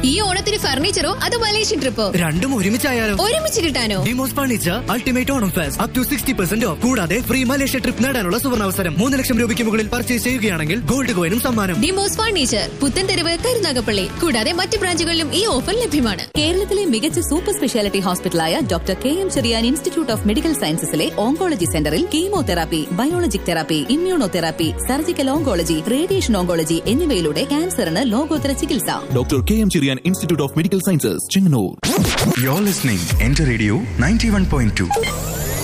ഈ ഓണത്തിന് ഫർണിച്ചറോ അതോ മലേഷ്യൻ ട്രിപ്പോ രണ്ടും ഒരുമിച്ചായാലോ ഒരുമിച്ച് കിട്ടാനോ Demos furniture ultimate Onam fest up to sixty percent off കൂടാതെ ഫ്രീ മലേഷ്യ ട്രിപ്പ് നേടാനുള്ള സുവർണാവസരം മൂന്ന് ലക്ഷം രൂപയ്ക്ക് മുകളിൽ പർച്ചേസ് ചെയ്യുകയാണെങ്കിൽ ഗോൾഡ് കോയിനും സമ്മാനം ഡിമോസ് ഫർണിച്ചർ പുത്തൻതെരുവ് കരുനാഗപ്പള്ളി കൂടാതെ മറ്റ് ബ്രാഞ്ചുകളിലും ഈ ഓഫർ ലഭ്യമാണ് കേരളത്തിലെ മികച്ച സൂപ്പർ സ്പെഷ്യാലിറ്റി ഹോസ്പിറ്റലായ doctor K M Cherian institute of medical സയൻസസിലെ ഓങ്കോളജി സെന്ററിൽ chemotherapy biologic therapy immunotherapy surgical oncology radiation oncology എന്നിവയിലൂടെ ക്യാൻസറിന് ലോകോത്തര ചികിത്സ doctor K M Cherian institute of medical sciences Chengannur You're listening Enter Radio 91.2.